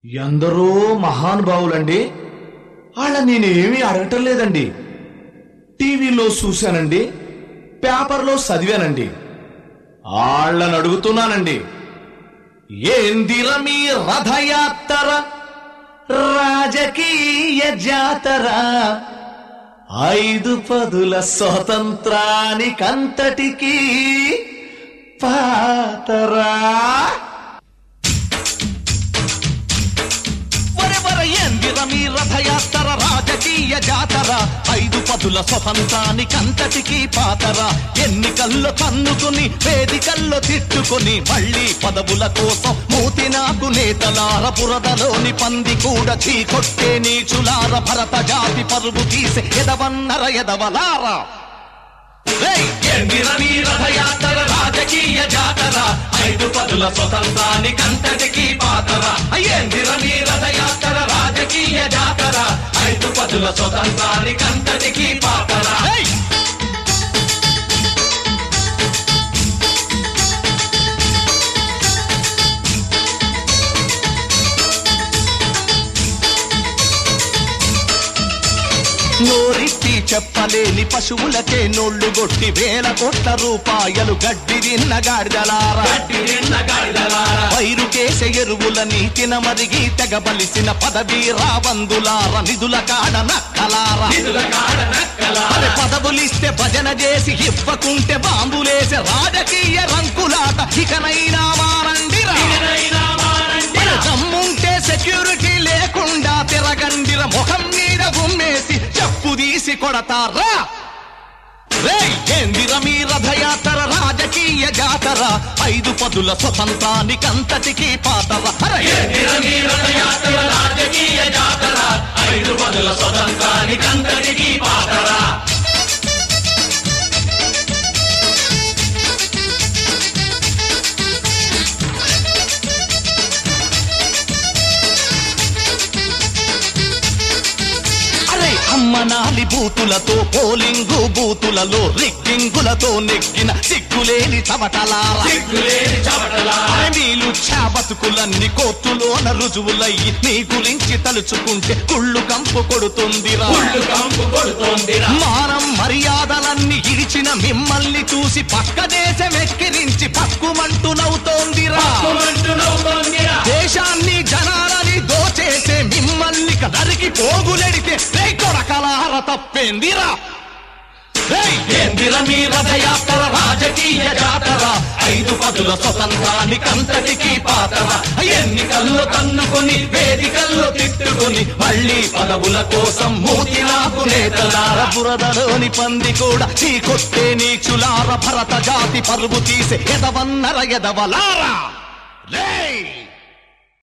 ఎందరో మహానుభావులండి వాళ్ళ నేనేమీ అడగటం లేదండి టీవీలో చూశానండి పేపర్లో చదివానండి వాళ్ళని అడుగుతున్నానండి ఏందిర మీ రథయాత్ర రాజకీయ జాతర ఐదు పదుల స్వతంత్రానికంతటికీ పాతరా వరెవర ఎందిర మీ రథయాత్ర రాజకీయ జాతర ఐదు పదుల స్వతంత్రానికంతటికీ పాతర ఎన్నికల్లో తన్నుకుని వేదికల్లో తిట్టుకుని మళ్ళీ పదవుల కోసం మూతి నాకు నేతలార బురదలోని పంది కూడా చీకొట్టే నీచులార భరత జాతి పరుగు తీసే ఎదవన్నర ఎదవలారా రేయ్! ఎందిర మీ రథయాత్ర రాజకీయ జాతర ఐదు పదుల స్వతంత్రానికంతటికీ పాతర ఎందిర మీ రథయాత్ర రాజకీయ జాతర ఐదు పదుల స్వతంత్రానికంతటికీ పాతర నోరిట్టి చెప్పలేని పశువులకే నోళ్లు కొట్టి వేల కోట్ల రూపాయలు గడ్డి తిన్న గాడిదలారా వైరుకేసే ఎరువులని తినమరిగి తెగబలిసిన పదవి రాబందులార నిధుల కాడ నక్కలారా అరే పదవులిస్తే భజన చేసి ఇవ్వకుంటే బాంబులేసే రాజకీయ రంకులాట ఇకనైనా మారండిరా మన దమ్ముంటే సెక్యూరిటీ లేకుండా తిరగండిర ముఖం మీద గుమ్మేసి చెప్పు తీసి కొడతారా రేయ్! ఏందిర మీ రథయాత్ర రాజకీయ జాతర ఐదు పదుల స్వతంత్రానికంతటికీ పాతర అరే! ఏందిర మీ రథయాత్ర రాజకీయ జాతర ఐదు పదుల స్వతంత్రానికంతటికీ పాతర అరే అమ్మనాలి బూతులతో పోలింగు బూతులలో రిక్కింగులతో నెగ్గిన సిగ్గులేని చవటలారా అరే వీలు బతుకులన్నీ కోర్టులోన రుజువులయ్యి నీ గురించి తలుచుకుంటే కుళ్ళు కంపు కొడుతుందిరా మానం మర్యాదలన్నీ ఇడిచిన మిమ్మల్ని చూసి పక్క దేశం ఎక్కిరించి పక్కుమంటూ నవ్వుతోందిరా దేశాన్ని జనాలని దోచేసే మిమ్మల్ని నరికి పోగులెడితే రే కొడకలార తప్పేందిరా రేయ్! ఏందిర మీ రథయాత్ర రాజకీయ జాతర ఐదు పదుల స్వతంత్రానికంతటికీ పాతర ఎన్నికల్లో తన్నుకొని వేదికల్లో తిట్టుకొని మళ్ళీ పదవుల కోసం మూతి నాకు నేతలార బురదలోని పంది కూడా చీ కొట్టే నీచులార భరత జాతి పరుగు తీసే ఎదవన్నర ఎదవలారా రేయ్